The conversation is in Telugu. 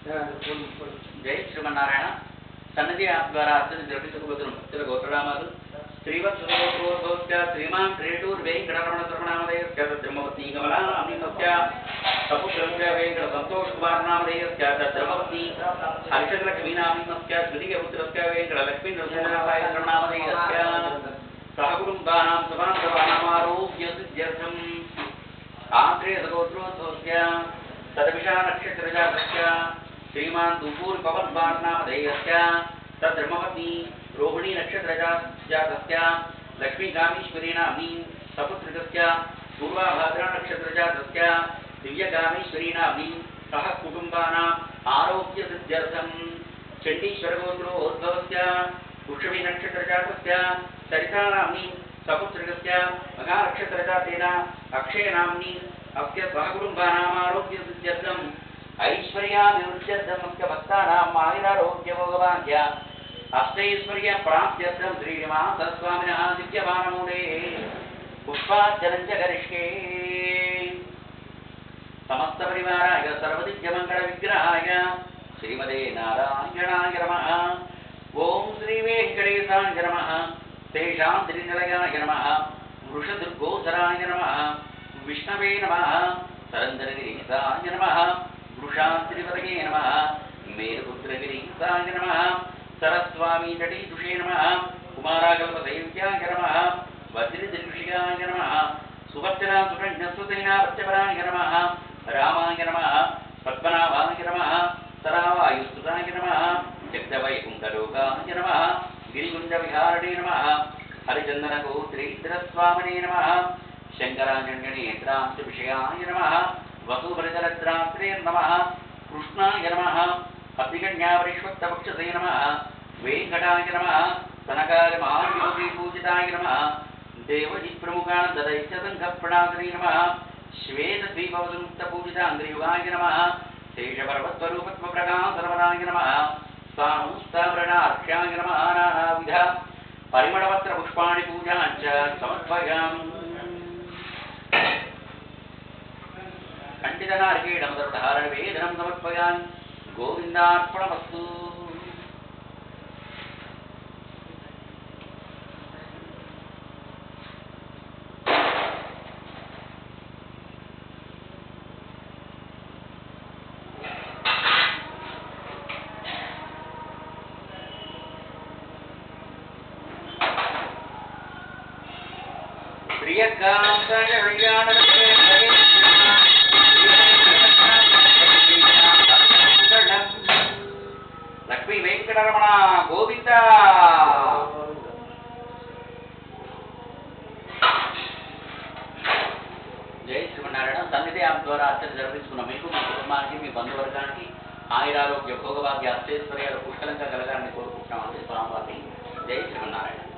జై శ్రీమన్నారాయణ సన్నది యాప్ ద్వారా అర్చన జరిపించకపోతున్న భక్తుల గోత్రనామాలు శ్రీవత్సోత్సవ శ్రీమాన్ శ్రీటూర్ వెంకటరమణ సర్వనామధేయస్య బ్రహ్మవత్ని కమలామిమస్య సపుత్రస్య వెంకట సంతోష్ కుమార్ నామధేయస్య బ్రహ్మవత్ని హర్షలక్ష్మీనామిమస్య స్మృతిగపుత్రస్య వెంకట లక్ష్మీ నరసింహరాయ సర్వనామధేయస్య సహకుటుంబానాం సమాంతవానామారోగ్య సిద్ధ్యర్థం ఆశ్రయసగోత్రోద్భవస్య తదభిషా నక్షత్రజాతస్య శ్రీమాన్ దుపూర్ పవన్ నామధేయస్య తద్బ్రహ్మపత్ని రోహిణీ నక్షత్రజాతస్య లక్ష్మీకామేశ్వరీ నామ్ని సపుత్రికస్య పూర్వాభాద్రా నక్షత్రజాతస్య దివ్యకామేశ్వరీ నామ్ని సహ కుటుంబానాం ఆరోగ్య సిద్ధ్యర్థం చండీశ్వరగోత్రోద్భవస్య వృషభి నక్షత్రజాతస్య సరితా నామ్ని సపుత్రికస్య మహానక్షత్రజాతేన అక్షయనామ్ని అస్య సహకుటుంబానామారోగ్య సిద్ధ్యర్థం ఐశ్వర్యాభివృద్ధ్యర్థమస్య భక్తానాం ఆయురారోగ్యభోగవాద్య అష్టైశ్వర్య ప్రాప్త్యర్థం శ్రీనివాసస్వామినः దివ్యమానమూలే పుష్పార్చనం చ కరిష్కే సమస్త పరివారాయ సర్వదివ్యమంగళ విగ్రహాయ శ్రీమదే నారాయణాయ నమః ఓం శ్రీ వెంకటేశాయ నమః తేషాం త్రినిలయాయ నమః వృషదుర్గోధరాయ నమః విష్ణవే నమః సరంధరగిరీశాయ నమః వృషాద్రివరగే నమః మేరుపుత్రగిరీశాయ నమః సరస్వామి నటీదుషే నమః కుమారాకల్పదైవ్యాయ నమః వజ్రదృషియాయ నమః సువర్చనా సుకన్యస్వతైనా ప్రత్యపరాయ నమః రామాయ నమః పద్మనాభాయ నమః సరావాయుస్తుతాయ నమః జగ్ధవైకుంఠలోకాయ నమః గిరిగుండవిహారణే నమః హరిచందనగోత్రీంద్రస్వామినే నమః శంకరాజన్యనేత్రాంశ విషయాయ నమః వసుభరితరద్రాత్రే నమః కృష్ణాయ నమః అభిగణ్యావరిష్వత్తపక్షసే నమః వెంకటాయ నమః సనకార మహాయోగి పూజితాయ నమః దేవజి ప్రముఖానందదైత్య సంఘ ప్రణాదనే నమః శ్వేత ద్వీపవసముక్త పూజితాంగ్రయుగాయ నమః శేషపర్వత్వరూపత్వ ప్రకాశరవరాయ నమః సానుస్తావరణార్క్ష్యాయ నమః నానావిధ పరిమళపత్ర పుష్పాణి పూజాంచ సమర్పయామి ఖండితనార్కేణం సర్వధారణ వేదనం సమర్పయామి గోవిందార్పణమస్తు లక్ష్మీ వెంకటరమణ గోవింద జై శ్రీమన్నారాయణ సన్నిధి యాప్ ద్వారా అర్చన జరిపించుకున్న మీకు మీ కుటుంబానికి మీ బంధువర్గానికి ఆయురారోగ్య భోగభాగ్య అష్టేశ్వర్యాలు పుష్కలంగా కలగాలని కోరుకుంటున్నాం అండి స్వామివారిని జై శ్రీమన్నారాయణ